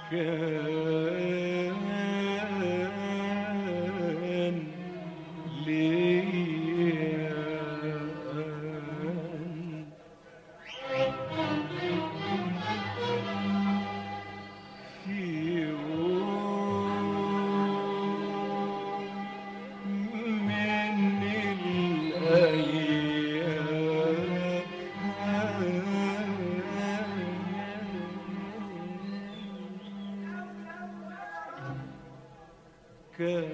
كان ليا في يوم من الأيام كان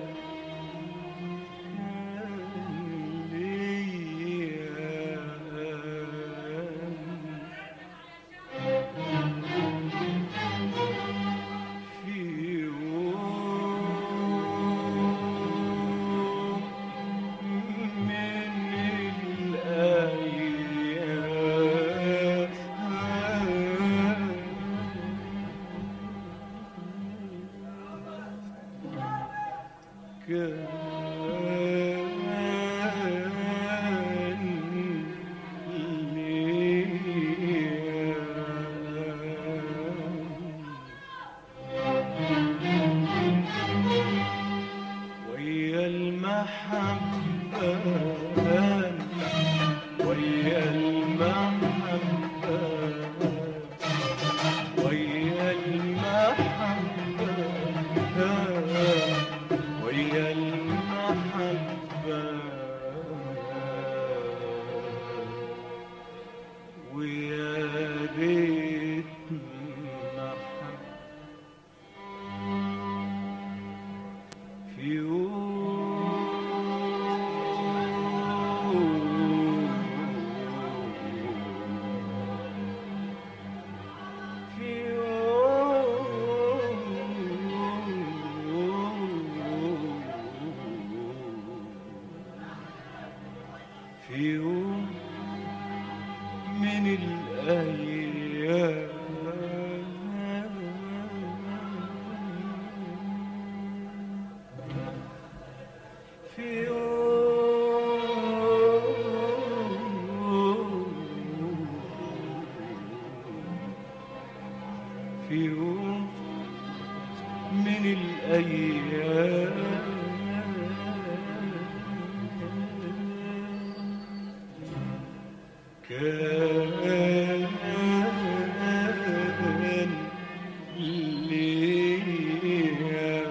ليا في يوم من الأيام كان ليا ويا المحبة ويا المحبة ويا المحبة ويا المحبة ويا ريت محبة في يوم في يوم في يوم من الأيام في يوم في يوم من الأيام كان ليا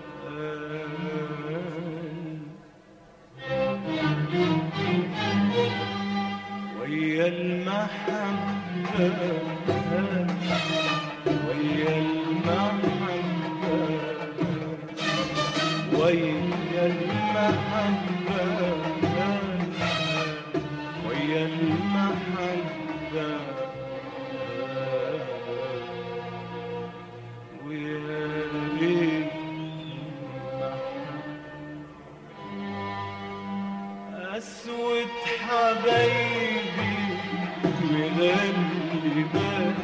ويا المحبة ويا المحبة ويا المحبة ويا المحبة ويا ريت أسود حبايبي مغلبان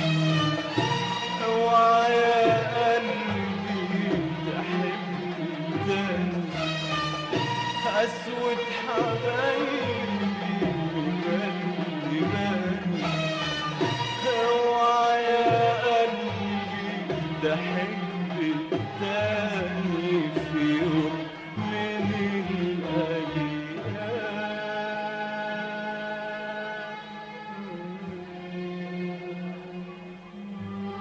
اوعى يا قلبي تحب تاني أسود حبايبي مغلبان اوعى يا قلبي تحب تاني في يوم من الأيام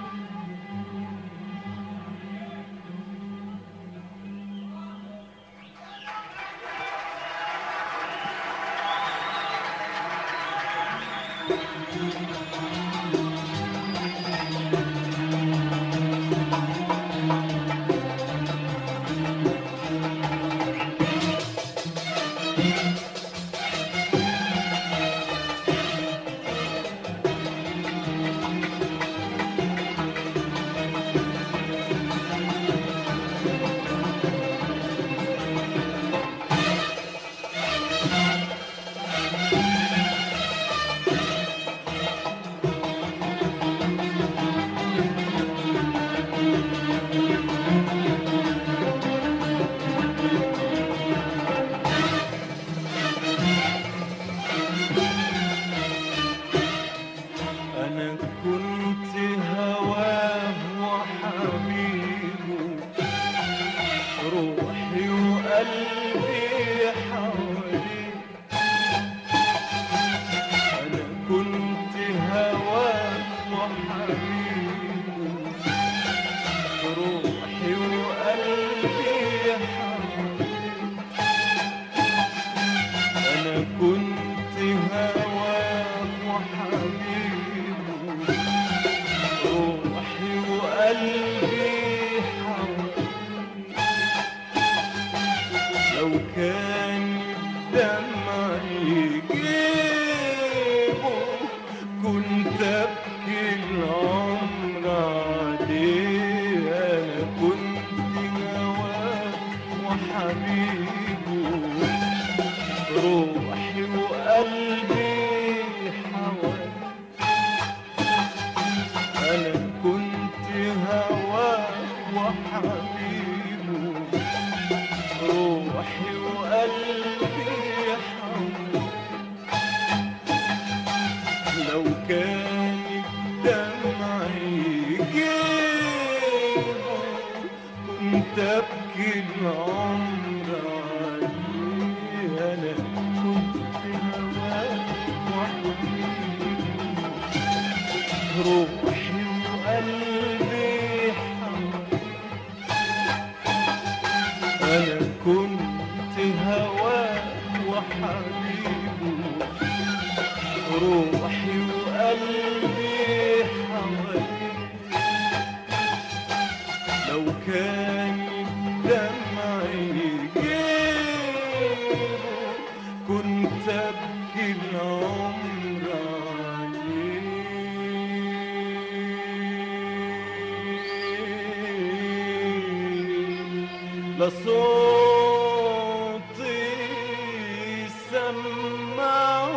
ابكي العمر عليه انا كنت هواك وحبيبي روحي وقلبي حواك انا كنت هواك وحبيبي روحي وقلبي حواليك لو كان دمعي يجيبه كنت ابكي العمر عليه لصوتي سمعه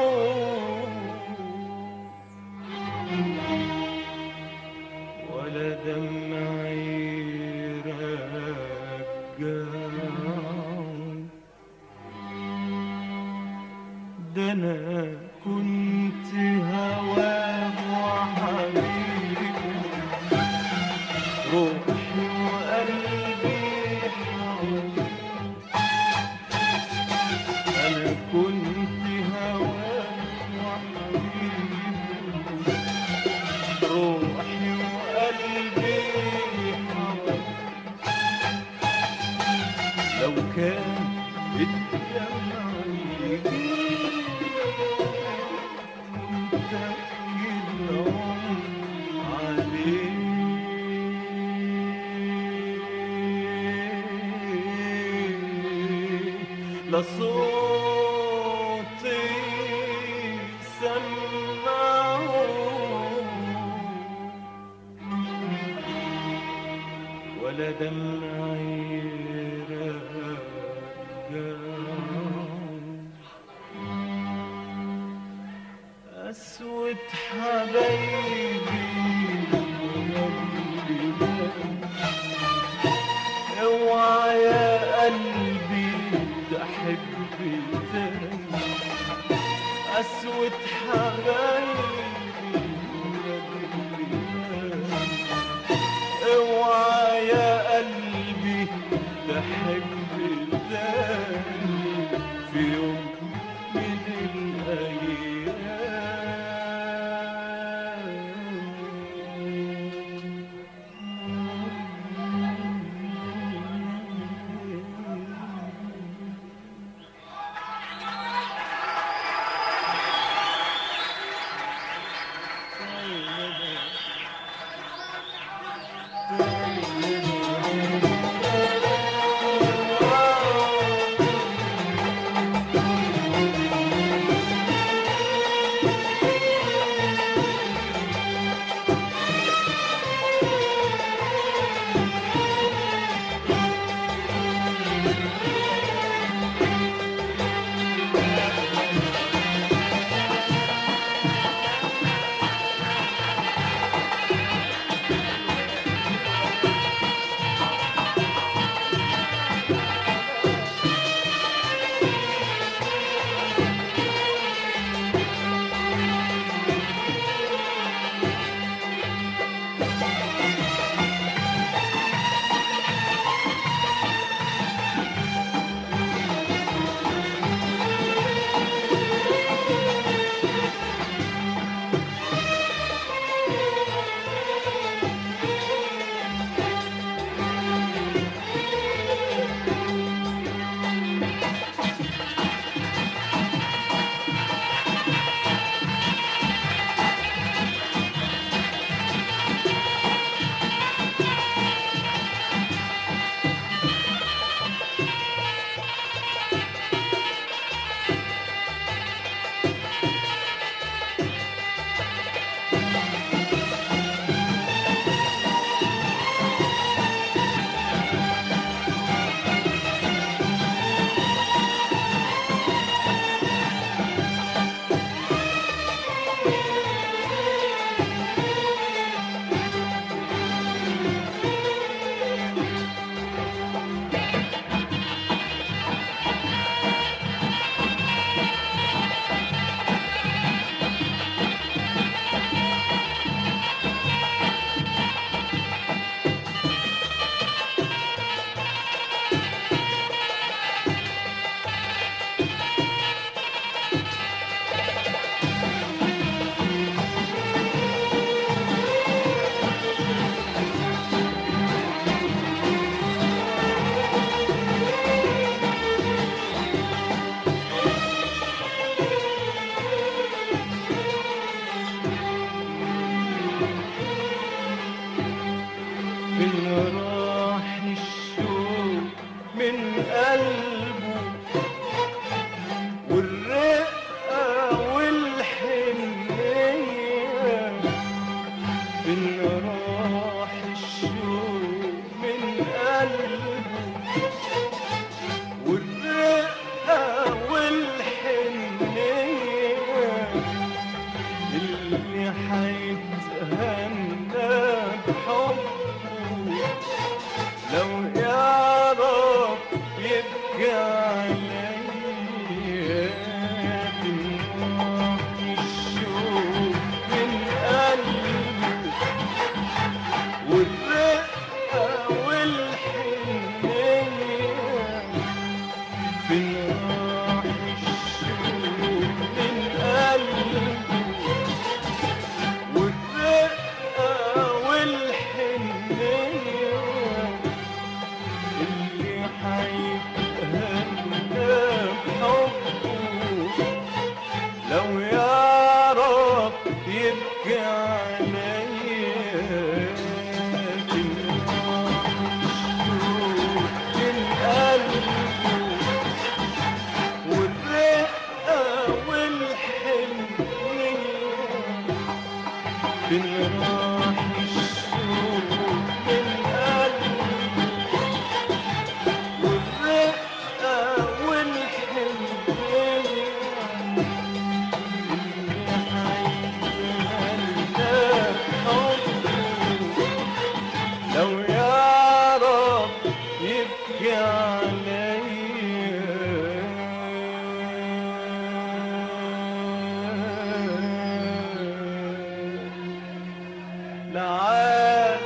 ولا دمعي رجعه ده انا كنت هواه وحبيبه روحي وقلبي حواليه انا كنت هواه وحبيبه روحي وقلبي حواليه لو كان الدمع يجيب كنت أبكي العمر عليه لصوتي سمعه ولا دمعي رجعه أسود حبايبي وقلبي اوعى يا قلبي تحبي تاني أسود حبايبي وقلبي اوعى يا قلبي تحبي تاني في يوم من الأيام يبكي عليا لعاد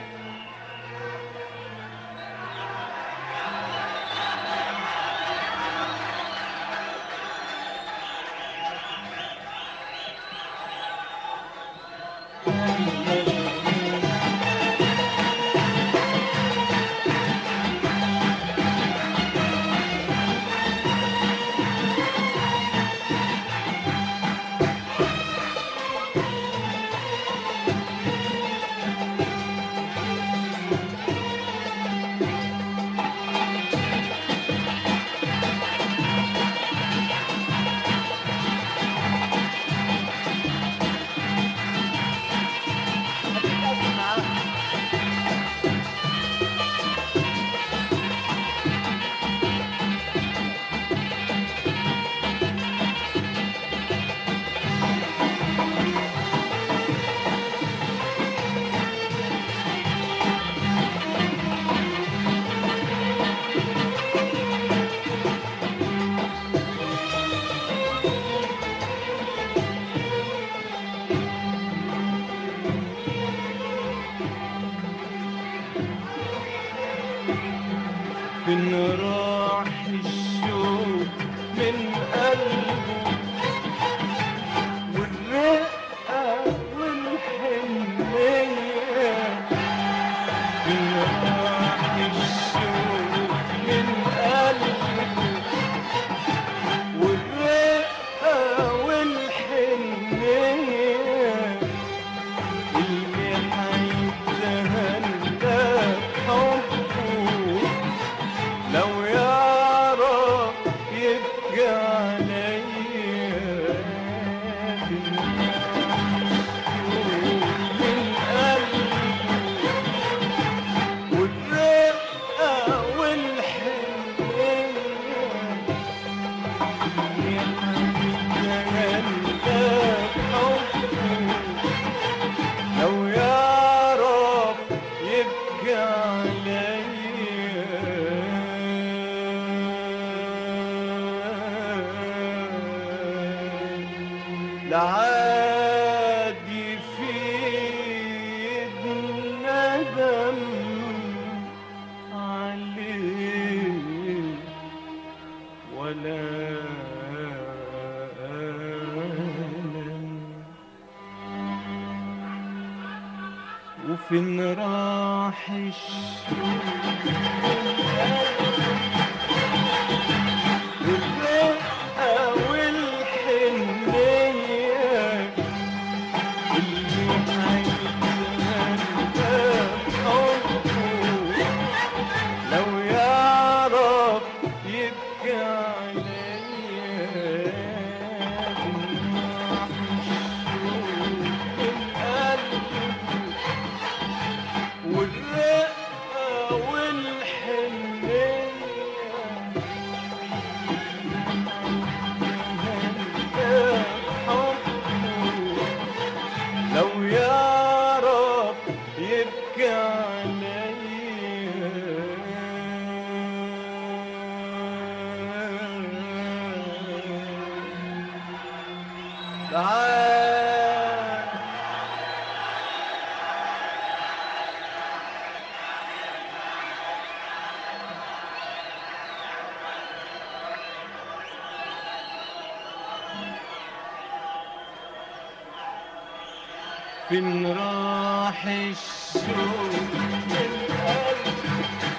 فين راح الشوق من قلبه والرقة والحنية فين راح الشوق من قلبه والرقة والحنية اللي حيتهنى بحبه لو يعرف يبكي عليا في من قلبه والرقة والحنية اللي حيتهنى بحبه لو يعرف يبكي عليا لعاد يفيد ندم عليه ولا ألم وفين راح الشوق والرقة والحنية اللي هيتهنى بحبه لو يعرف يبكي عليا فين راح الشوق من قلبه والرقة والحنية حبه لو يعرف يبكي عليا تعال فين راح الشوق من قلبي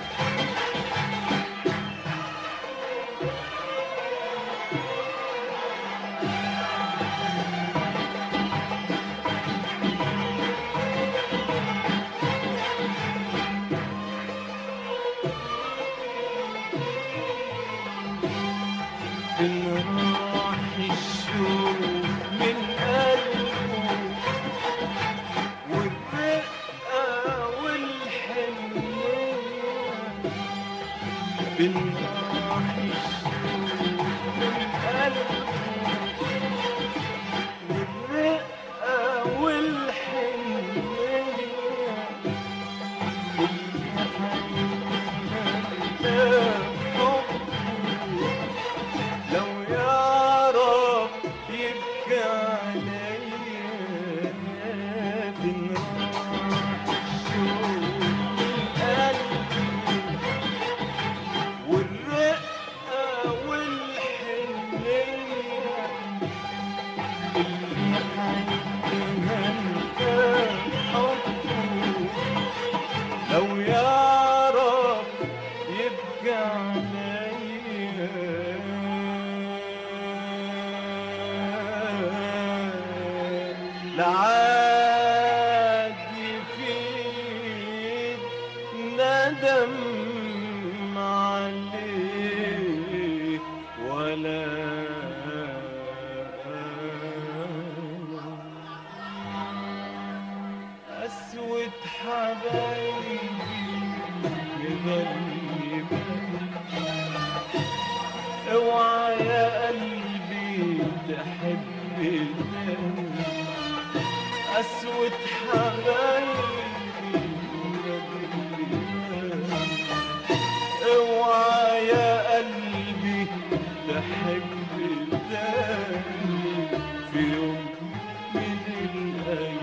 فين راح الشوق من قلبه والرقة والحنية فين راح الشوق من قلبه والرقة والحنية اللي حيتهنى لو يعرف يبكي عليا لعاد يفيد ندم عليه ولا أسود حبايبي مغلبة اوعى يا قلبي تحب تاني أسود حبايبي مغلبة اوعى يا قلبي تحب تاني في يوم من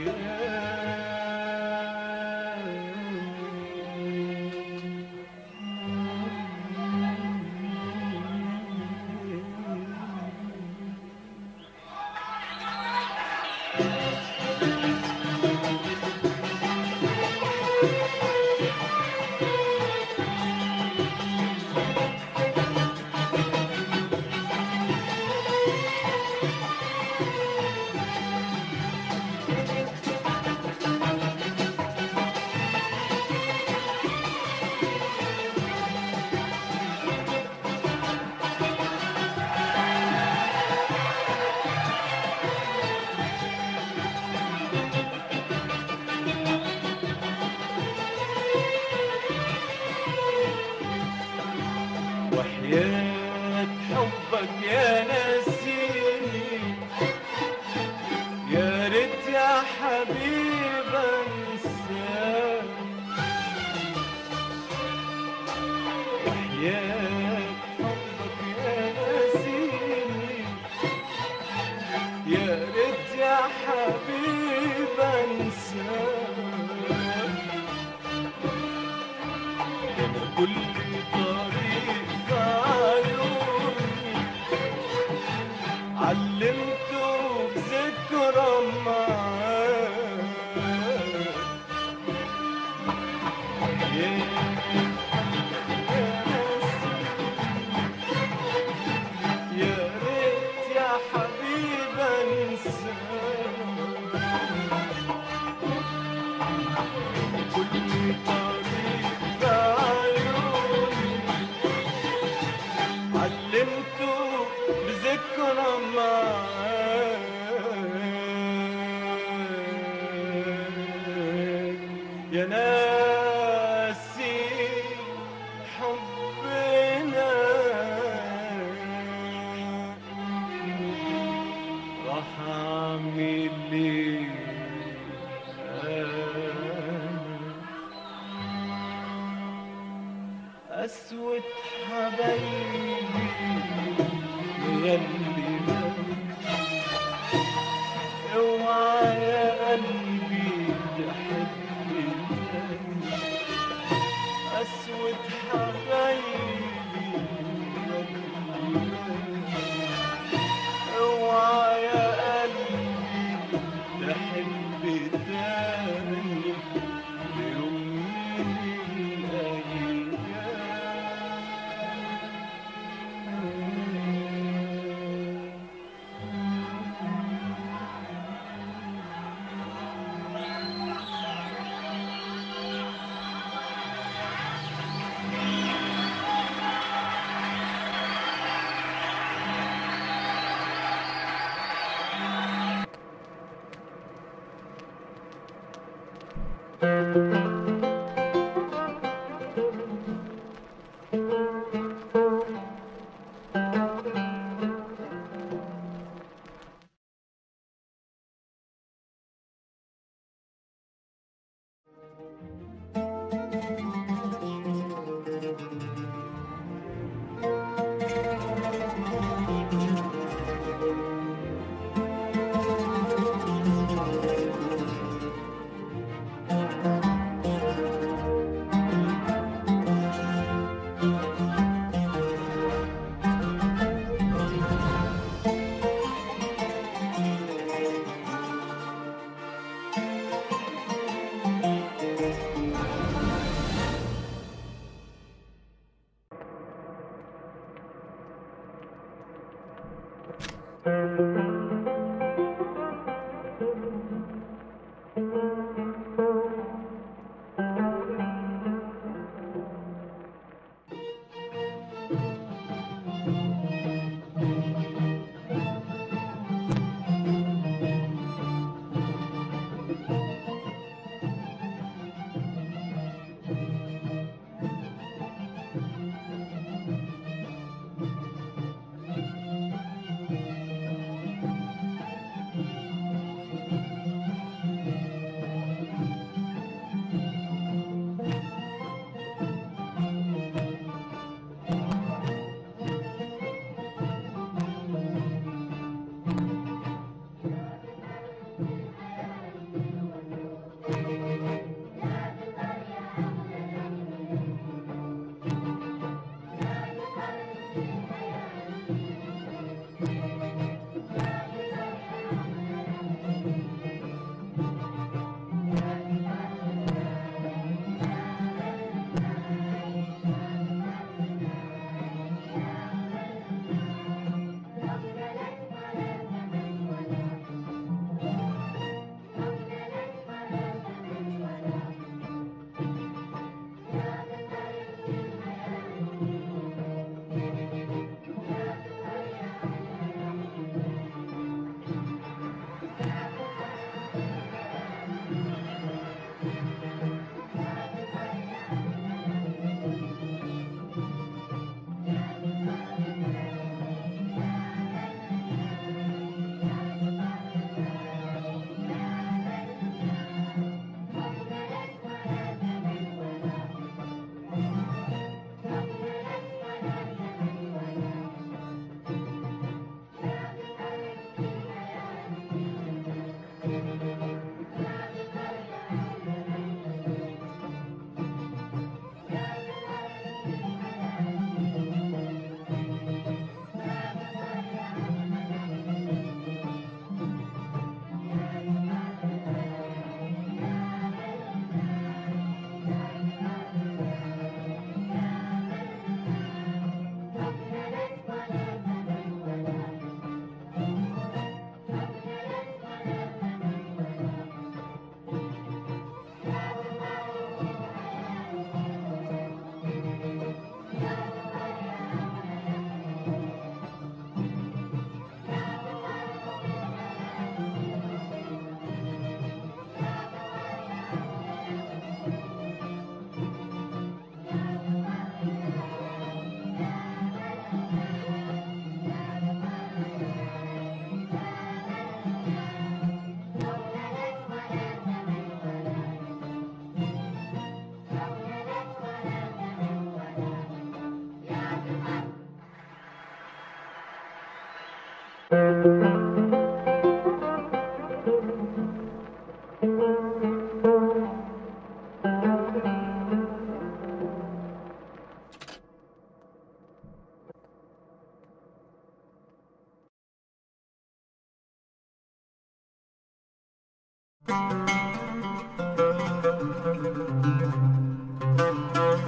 الأيام وحياة حبك يا نسيني يا ريت يا حبيب انساك وحياة حبك يا نسيني يا ريت يا حبيب انساك أنا كل طريق في عيوني علمته بذكرى معاك يا يا ريت يا حبيب انساك كل طريق في عيوني علمته بذكرى معاك يا ناسي حبنا راح اعمل ايه أنا أسود حبايبي يلي اوعى يا قلبي تحبني تاني أسود حبايبي يلي اوعى يا قلبي تحب تاني يوم من الأيام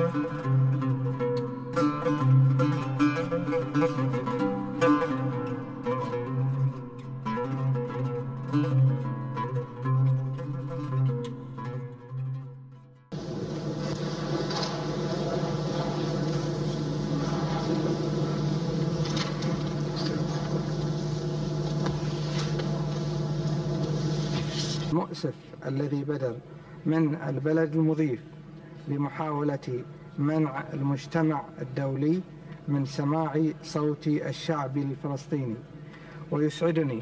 المؤسف الذي بدر من البلد المضيف لمحاولة منع المجتمع الدولي من سماع صوت الشعب الفلسطيني ويسعدني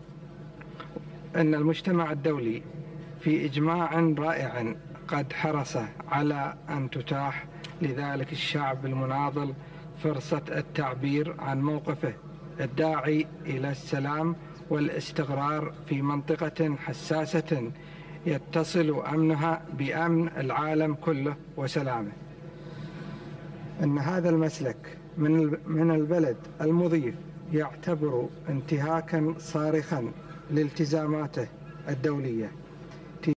أن المجتمع الدولي في إجماع رائع قد حرص على أن تتاح لذلك الشعب المناضل فرصة التعبير عن موقفه الداعي إلى السلام والاستقرار في منطقة حساسة يتصل أمنها بأمن العالم كله وسلامه أن هذا المسلك من من البلد المضيف يعتبر انتهاكا صارخا لالتزاماته الدولية